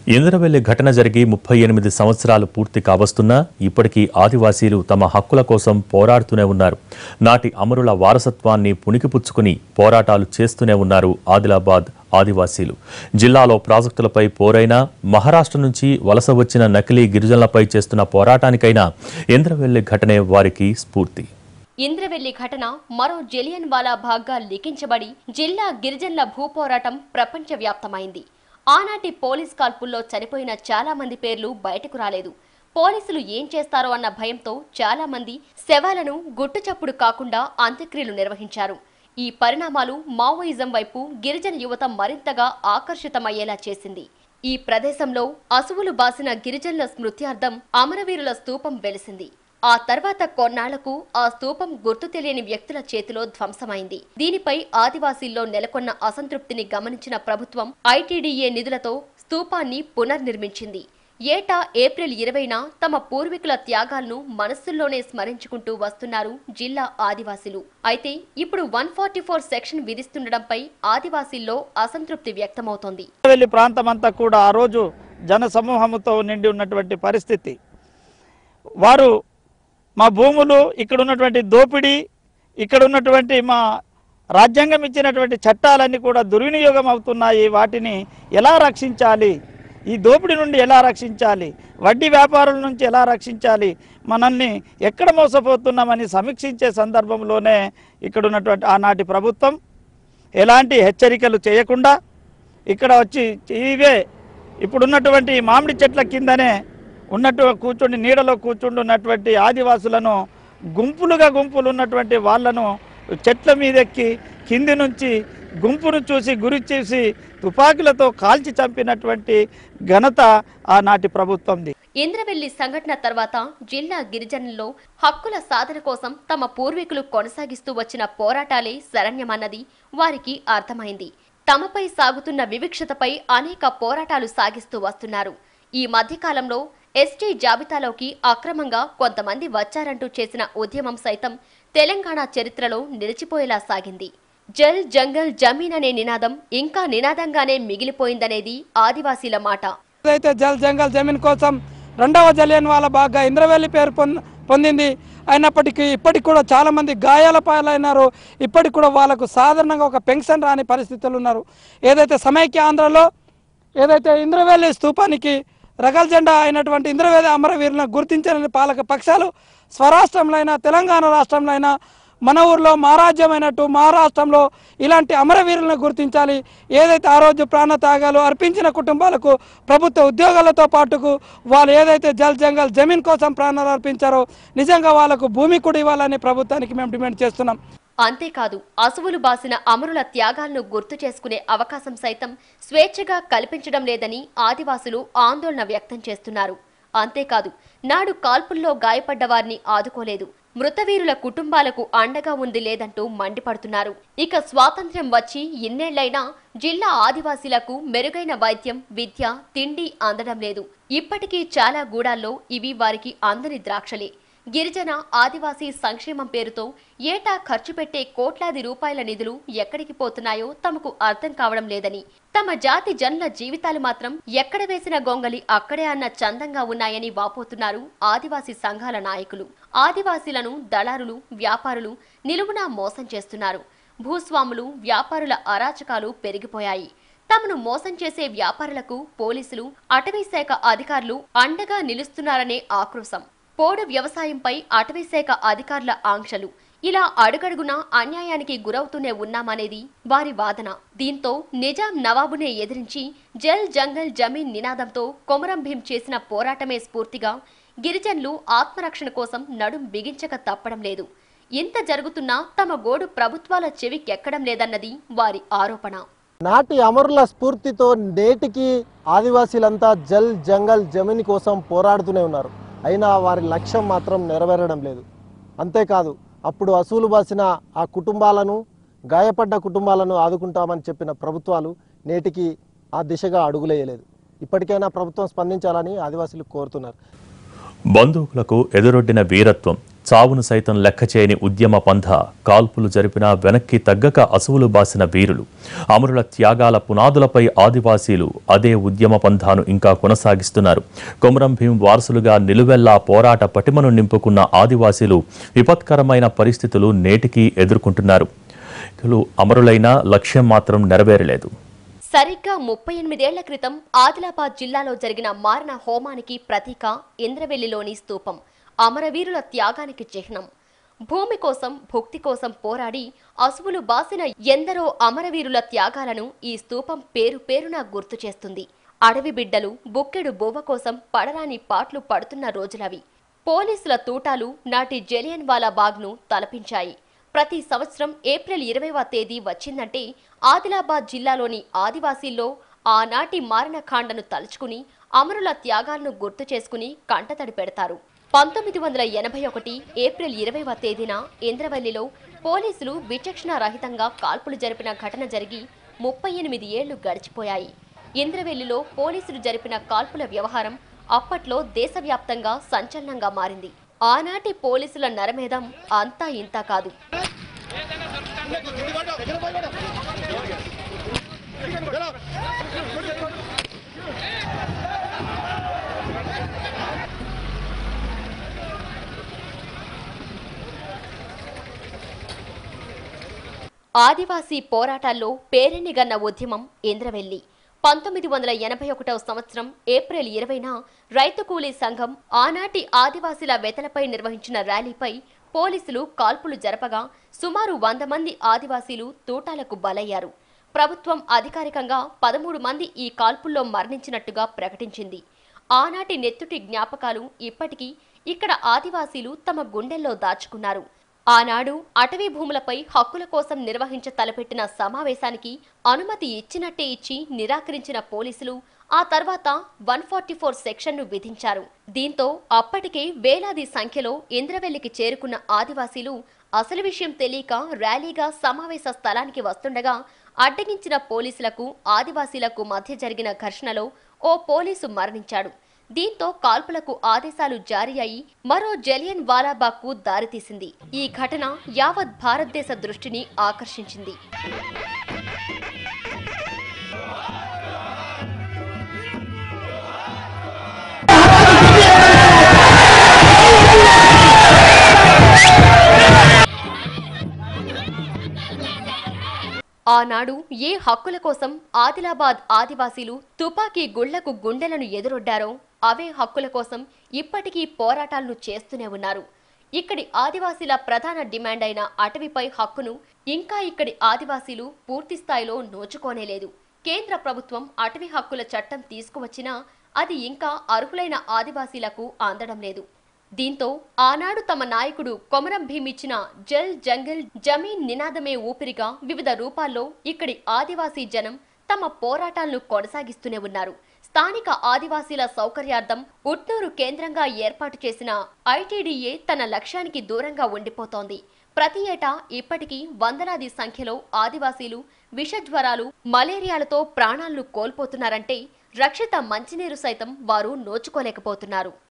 ఇంద్రవెల్లి ఘటన జరిగి ముప్పై ఎనిమిది సంవత్సరాలు పూర్తి కావస్తున్నా ఇప్పటికీ ఆదివాసీలు తమ హక్కుల కోసం పోరాడుతూనే ఉన్నారు నాటి అమరుల వారసత్వాన్ని పుణికిపుచ్చుకుని పోరాటాలు చేస్తూనే ఉన్నారు ఆదిలాబాద్ ఆదివాసీలు జిల్లాలో ప్రాజెక్టులపై పోరైనా మహారాష్ట్ర నుంచి వలస వచ్చిన నకిలీ గిరిజనులపై చేస్తున్న పోరాటానికైనా ఇంద్రవెల్లి ఘటనే వారికి స్ఫూర్తి ఇంద్రవెల్లి ఘటన మరో జలియన్ వాలా భాగ్గా లిఖించబడి జిల్లా గిరిజనుల భూపోరాటం ప్రపంచవ్యాప్తమైంది ఆనాటి పోలీస్ కాల్పుల్లో చనిపోయిన చాలా మంది పేర్లు బయటకు రాలేదు పోలీసులు ఏం చేస్తారో అన్న భయంతో చాలా మంది శవాలను గుట్టుచప్పుడు కాకుండా అంత్యక్రియలు నిర్వహించారు ఈ పరిణామాలు మావోయిజం వైపు గిరిజన యువత మరింతగా ఆకర్షితమయ్యేలా చేసింది ఈ ప్రదేశంలో అసువులు బాసిన గిరిజనుల స్మృత్యార్థం అమరవీరుల స్తూపం వెలిసింది ఆ తర్వాత కొన్నాళ్లకు ఆ స్తూపం గుర్తు తెలియని వ్యక్తుల చేతిలో ధ్వంసమైంది దీనిపై ఆదివాసీల్లో నెలకొన్న అసంతృప్తిని గమనించిన ప్రభుత్వం ఐటీడీఏ నిధులతో స్తూపాన్ని పునర్నిర్మించింది ఏటా ఏప్రిల్ ఇరవైన తమ పూర్వీకుల త్యాగాలను మనస్సుల్లోనే స్మరించుకుంటూ వస్తున్నారు జిల్లా ఆదివాసీలు అయితే ఇప్పుడు వన్ ఫార్టీ ఫోర్ సెక్షన్ విధిస్తుండటంపై ఆదివాసీల్లో అసంతృప్తి వ్యక్తమవుతోంది వెళ్ళి ప్రాంతం అంతా కూడా ఆ రోజు జన సమూహముతో నిండి ఉన్నటువంటి పరిస్థితి వారు మా భూములు ఇక్కడ ఉన్నటువంటి దోపిడీ ఇక్కడ ఉన్నటువంటి మా రాజ్యాంగం ఇచ్చినటువంటి చట్టాలన్నీ కూడా దుర్వినియోగం అవుతున్నాయి వాటిని ఎలా రక్షించాలి ఈ దోపిడీ నుండి ఎలా రక్షించాలి వడ్డీ వ్యాపారుల నుంచి ఎలా రక్షించాలి మనల్ని ఎక్కడ మోసపోతున్నామని సమీక్షించే సందర్భంలోనే ఇక్కడ ఉన్నటువంటి ఆనాటి ప్రభుత్వం ఎలాంటి హెచ్చరికలు చేయకుండా ఇక్కడ వచ్చి ఇవే ఇప్పుడున్నటువంటి మామిడి చెట్ల కిందనే ఉన్నట్టు కూర్చుండి నీడలో కూర్చుండి ఉన్నటువంటి ఆదివాసులను గుంపులుగా గుంపులు ఉన్నటువంటి వాళ్ళను చెట్ల మీదెక్కి కింది నుంచి గుంపును చూసి గురి చూసి తుపాకులతో కాల్చి చంపినటువంటి ఘనత ఆనాటి ప్రభుత్వంది ఇంద్రవెల్లి సంఘటన తర్వాత జిల్లా గిరిజనుల్లో హక్కుల సాధన కోసం తమ పూర్వీకులు కొనసాగిస్తూ వచ్చిన పోరాటాలే శరణ్యమన్నది వారికి అర్థమైంది తమపై సాగుతున్న వివక్షతపై అనేక పోరాటాలు సాగిస్తూ వస్తున్నారు ఈ మధ్యకాలంలో ఎస్టీ జాబితాలోకి అక్రమంగా కొంతమంది వచ్చారంటూ చేసిన ఉద్యమం సైతం తెలంగాణ చరిత్రలో నిలిచిపోయేలా సాగింది జల్ జంగల్ జమీన్ అనే నినాదం ఇంకా నినాదంగానే మిగిలిపోయిందనేది ఆదివాసీల మాట ఏదైతే జల్ జంగల్ జమీన్ కోసం రెండవ జలియన్ వాళ్ళ బాగా ఇంద్రవెల్లి పేరు పొంద పొందింది అయినప్పటికీ ఇప్పటికి కూడా చాలా మంది గాయాల పాలైనారు ఇప్పటికి కూడా వాళ్ళకు సాధారణంగా ఒక పెన్షన్ రాని పరిస్థితులు ఉన్నారు ఏదైతే సమైక్య ఆంధ్రలో ఏదైతే ఇంద్రవెల్లి స్తూపానికి రగల్ జెండా అయినటువంటి ఇంద్రవేద అమరవీరులను గుర్తించని పాలక పక్షాలు స్వరాష్ట్రంలో అయినా తెలంగాణ రాష్ట్రంలో అయినా మన ఊర్లో మా రాజ్యమైనట్టు మా రాష్ట్రంలో ఇలాంటి అమరవీరులను గుర్తించాలి ఏదైతే ఆ రోజు ప్రాణ త్యాగాలు అర్పించిన కుటుంబాలకు ప్రభుత్వ ఉద్యోగాలతో పాటుకు వాళ్ళు ఏదైతే జల్ జంగల్ జమీన్ కోసం ప్రాణాలు అర్పించారో నిజంగా వాళ్ళకు భూమి కూడా ఇవ్వాలని ప్రభుత్వానికి మేము డిమాండ్ చేస్తున్నాం అంతేకాదు అసువులు బాసిన అమరుల త్యాగాలను గుర్తు చేసుకునే అవకాశం సైతం స్వేచ్ఛగా కల్పించడం లేదని ఆదివాసులు ఆందోళన వ్యక్తం చేస్తున్నారు అంతేకాదు నాడు కాల్పుల్లో గాయపడ్డ వారిని ఆదుకోలేదు మృతవీరుల కుటుంబాలకు అండగా ఉంది లేదంటూ మండిపడుతున్నారు ఇక స్వాతంత్ర్యం వచ్చి ఇన్నేళ్లైనా జిల్లా ఆదివాసీలకు మెరుగైన వైద్యం విద్య తిండి అందడం లేదు ఇప్పటికీ చాలా గూడాల్లో ఇవి వారికి అందని ద్రాక్షలే గిరిజన ఆదివాసీ సంక్షేమం పేరుతో ఏటా ఖర్చు పెట్టే కోట్లాది రూపాయల నిధులు ఎక్కడికి పోతున్నాయో తమకు అర్థం కావడం లేదని తమ జాతి జనుల జీవితాలు మాత్రం ఎక్కడ వేసిన గొంగలి అక్కడే అన్న చందంగా ఉన్నాయని వాపోతున్నారు ఆదివాసీ సంఘాల నాయకులు ఆదివాసీలను దళారులు వ్యాపారులు నిలువునా మోసం చేస్తున్నారు భూస్వాములు వ్యాపారుల అరాచకాలు పెరిగిపోయాయి తమను మోసం చేసే వ్యాపారులకు పోలీసులు అటవీశాఖ అధికారులు అండగా నిలుస్తున్నారనే ఆక్రోశం పోడు వ్యవసాయంపై అటవీశాఖ అధికారుల ఆంక్షలు ఇలా అడుగడుగునా అన్యాయానికి గురవుతూనే ఉన్నామనేది వారి వాదన దీంతో నిజాం నవాబునే ఎదిరించి జల్ జంగల్ జమీన్ నినాదంతో కొమరం భీం చేసిన పోరాటమే స్ఫూర్తిగా గిరిజనులు ఆత్మరక్షణ కోసం నడుం బిగించక తప్పడం లేదు ఇంత జరుగుతున్నా తమ గోడు ప్రభుత్వాల చెవికెక్కడం లేదన్నది వారి ఆరోపణ నాటి అమరుల స్ఫూర్తితో నేటికి ఆదివాసీలంతా జల్ జంగల్ జమీన్ కోసం పోరాడుతూనే ఉన్నారు అయినా వారి లక్ష్యం మాత్రం నెరవేరడం లేదు అంతేకాదు అప్పుడు అసూలు బాసిన ఆ కుటుంబాలను గాయపడ్డ కుటుంబాలను ఆదుకుంటామని చెప్పిన ప్రభుత్వాలు నేటికి ఆ దిశగా అడుగులేయలేదు ఇప్పటికైనా ప్రభుత్వం స్పందించాలని ఆదివాసీలు కోరుతున్నారు బంధువులకు ఎదురొడ్డిన వీరత్వం చావును సైతం లెక్క చేయని ఉద్యమ పంథ కాల్పులు జరిపిన వెనక్కి తగ్గక అసువులు బాసిన వీరులు అమరుల త్యాగాల పునాదులపై ఆదివాసీలు అదే ఉద్యమ పంథాను ఇంకా కొనసాగిస్తున్నారు కొమరం భీం వారసులుగా నిలువెల్లా పోరాట పటిమను నింపుకున్న ఆదివాసీలు విపత్కరమైన పరిస్థితులు నేటికీ ఎదుర్కొంటున్నారు ఇకలు అమరులైన లక్ష్యం మాత్రం నెరవేరలేదు సరిగ్గా ముప్పై ఎనిమిదేళ్ల క్రితం ఆదిలాబాద్ జిల్లాలో జరిగిన మారణ హోమానికి ప్రతీక ఇంద్రవెల్లిలోని స్తూపం అమరవీరుల త్యాగానికి చిహ్నం భూమి కోసం భుక్తి కోసం పోరాడి అసువులు బాసిన ఎందరో అమరవీరుల త్యాగాలను ఈ స్తూపం పేరు పేరున గుర్తు చేస్తుంది అడవి బిడ్డలు బుక్కెడు బోవ కోసం పడరాని పాట్లు పడుతున్న రోజులవి పోలీసుల తూటాలు నాటి జలియన్ వాలా బాగ్ను తలపించాయి ప్రతి సంవత్సరం ఏప్రిల్ ఇరవైవ తేదీ వచ్చిందంటే ఆదిలాబాద్ జిల్లాలోని ఆదివాసీల్లో ఆనాటి మారణకాండను తలుచుకుని అమరుల త్యాగాలను గుర్తు చేసుకుని కంటతడి పెడతారు పంతొమ్మిది వందల ఎనభై ఒకటి ఏప్రిల్ ఇరవైవ తేదీన ఇంద్రవల్లిలో పోలీసులు విచక్షణారహితంగా కాల్పులు జరిపిన ఘటన జరిగి ముప్పై ఎనిమిది ఏళ్లు గడిచిపోయాయి ఇంద్రవెల్లిలో పోలీసులు జరిపిన కాల్పుల వ్యవహారం అప్పట్లో దేశవ్యాప్తంగా సంచలనంగా మారింది ఆనాటి పోలీసుల నరమేధం అంతా ఇంతా కాదు ఆదివాసీ పోరాటాల్లో పేరెన్నిగన్న ఉద్యమం ఇంద్రవెల్లి పంతొమ్మిది వందల ఎనభై ఒకటవ సంవత్సరం ఏప్రిల్ ఇరవైన రైతు కూలీ సంఘం ఆనాటి ఆదివాసీల వెతలపై నిర్వహించిన ర్యాలీపై పోలీసులు కాల్పులు జరపగా సుమారు వంద మంది ఆదివాసీలు తూటాలకు బలయ్యారు ప్రభుత్వం అధికారికంగా పదమూడు మంది ఈ కాల్పుల్లో మరణించినట్టుగా ప్రకటించింది ఆనాటి నెత్తుటి జ్ఞాపకాలు ఇప్పటికీ ఇక్కడ ఆదివాసీలు తమ గుండెల్లో దాచుకున్నారు ఆనాడు అటవీ భూములపై హక్కుల కోసం నిర్వహించ తలపెట్టిన సమావేశానికి అనుమతి ఇచ్చినట్టే ఇచ్చి నిరాకరించిన పోలీసులు ఆ తర్వాత వన్ ఫార్టీ ఫోర్ సెక్షన్ను విధించారు దీంతో అప్పటికే వేలాది సంఖ్యలో ఇంద్రవెల్లికి చేరుకున్న ఆదివాసీలు అసలు విషయం తెలియక ర్యాలీగా సమావేశ స్థలానికి వస్తుండగా అడ్డగించిన పోలీసులకు ఆదివాసీలకు మధ్య జరిగిన ఘర్షణలో ఓ పోలీసు మరణించాడు దీంతో కాల్పులకు ఆదేశాలు జారీ అయి మరో జలియన్ వాలాబాగ్కు దారితీసింది ఈ ఘటన యావత్ భారతదేశ దృష్టిని ఆకర్షించింది ఆనాడు ఏ హక్కుల కోసం ఆదిలాబాద్ ఆదివాసీలు తుపాకీ గుళ్లకు గుండెలను ఎదురొడ్డారో అవే హక్కుల కోసం ఇప్పటికీ పోరాటాలను చేస్తూనే ఉన్నారు ఇక్కడి ఆదివాసీల ప్రధాన డిమాండ్ అయిన అటవీపై హక్కును ఇంకా ఇక్కడి ఆదివాసీలు పూర్తి స్థాయిలో నోచుకోనేలేదు కేంద్ర ప్రభుత్వం అటవీ హక్కుల చట్టం తీసుకువచ్చినా అది ఇంకా అర్హులైన ఆదివాసీలకు అందడం లేదు దీంతో ఆనాడు తమ నాయకుడు కొమరం భీమ్ ఇచ్చిన జల్ జంగిల్ జమీన్ నినాదమే ఊపిరిగా వివిధ రూపాల్లో ఇక్కడి ఆదివాసీ జనం తమ పోరాటాలను కొనసాగిస్తూనే ఉన్నారు స్థానిక ఆదివాసీల సౌకర్యార్థం ఉట్నూరు కేంద్రంగా ఏర్పాటు చేసిన ఐటీడీఏ తన లక్ష్యానికి దూరంగా ఉండిపోతోంది ప్రతి ఏటా ఇప్పటికీ వందలాది సంఖ్యలో ఆదివాసీలు విషజ్వరాలు మలేరియాలతో ప్రాణాలను కోల్పోతున్నారంటే రక్షిత మంచినీరు సైతం వారు నోచుకోలేకపోతున్నారు